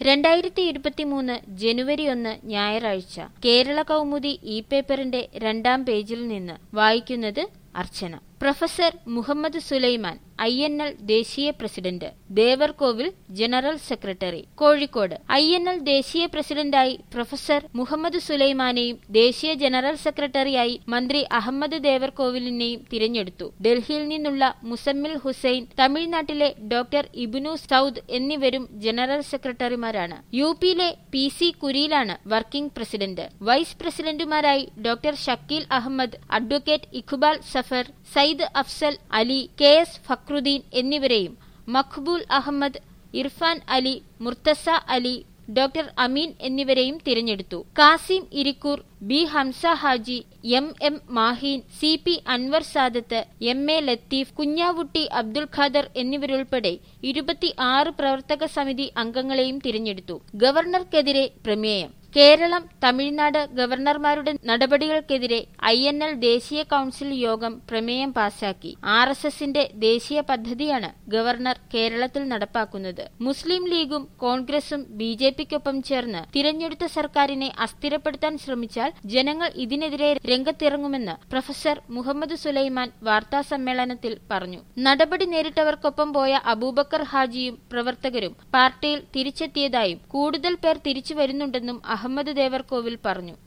രണ്ടായിരത്തി ഇരുപത്തിമൂന്ന് ജനുവരി ഒന്ന് ഞായറാഴ്ച കേരള കൗമുദി ഇ പേപ്പറിന്റെ രണ്ടാം പേജിൽ നിന്ന് വായിക്കുന്നത് Archana professor Muhammad Sulaiman I N L ദേശീയ president Devarkovil general secretary Kozhikode I N L ദേശീയ പ്രസിഡന്റായി പ്രൊഫസർ മുഹമ്മദ് സുലൈമാനെയും ദേശീയ ജനറൽ സെക്രട്ടറിയായി മന്ത്രി അഹമ്മദ് ദേവർകോവിലിനെയും തിരഞ്ഞെടുത്തു ഡൽഹിയിൽ നിന്നുള്ള മുസമ്മിൽ ഹുസൈൻ തമിഴ്നാട്ടിലെ ഡോക്ടർ ഇബിനു സൌദ് എന്നിവരും ജനറൽ സെക്രട്ടറിമാരാണ് യു പിയിലെ പി സി കുരിയിലാണ് വർക്കിംഗ് പ്രസിഡന്റ് വൈസ് പ്രസിഡന്റുമാരായി doctor Shakeel Ahmed advocate Iqbal Zafar Syed Afzal Ali K S Fakhruddin എന്നിവരെയും മഖ്ബൂൽ അഹമ്മദ് ഇർഫാൻ അലി മുർത്തസ അലി ഡോക്ടർ അമീൻ എന്നിവരെയും തിരഞ്ഞെടുത്തു Kasim Irikkur B Hamza Haji M M Maheen C P Anwar Sadath M A Latheef Kunhavutty Abdul Khader എന്നിവരുൾപ്പെടെ ഇരുപത്തി ആറ് പ്രവർത്തക സമിതി അംഗങ്ങളെയും തിരഞ്ഞെടുത്തു ഗവർണർക്കെതിരെ പ്രമേയം കേരളം തമിഴ്നാട് ഗവർണർമാരുടെ നടപടികൾക്കെതിരെ ഐ എൻ എൽ ദേശീയ കൌൺസിൽ യോഗം പ്രമേയം പാസാക്കി ആർ എസ് എസിന്റെ ദേശീയ പദ്ധതിയാണ് ഗവർണർ കേരളത്തിൽ നടപ്പാക്കുന്നത് മുസ്ലിം ലീഗും കോൺഗ്രസും ബി ജെ പിക്കൊപ്പം ചേർന്ന് തിരഞ്ഞെടുത്ത സർക്കാരിനെ അസ്ഥിരപ്പെടുത്താൻ ശ്രമിച്ചാൽ ജനങ്ങൾ ഇതിനെതിരെ രംഗത്തിറങ്ങുമെന്ന് പ്രൊഫസർ മുഹമ്മദ് സുലൈമാൻ വാർത്താ സമ്മേളനത്തിൽ പറഞ്ഞു നടപടി നേരിട്ടവർക്കൊപ്പം പോയ അബൂബക്കർ ഹാജിയും പ്രവർത്തകരും പാർട്ടിയിൽ തിരിച്ചെത്തിയതായും കൂടുതൽ പേർ തിരിച്ചു വരുന്നുണ്ടെന്നും അഹമ്മദ് ദേവർകോവിൽ പറഞ്ഞു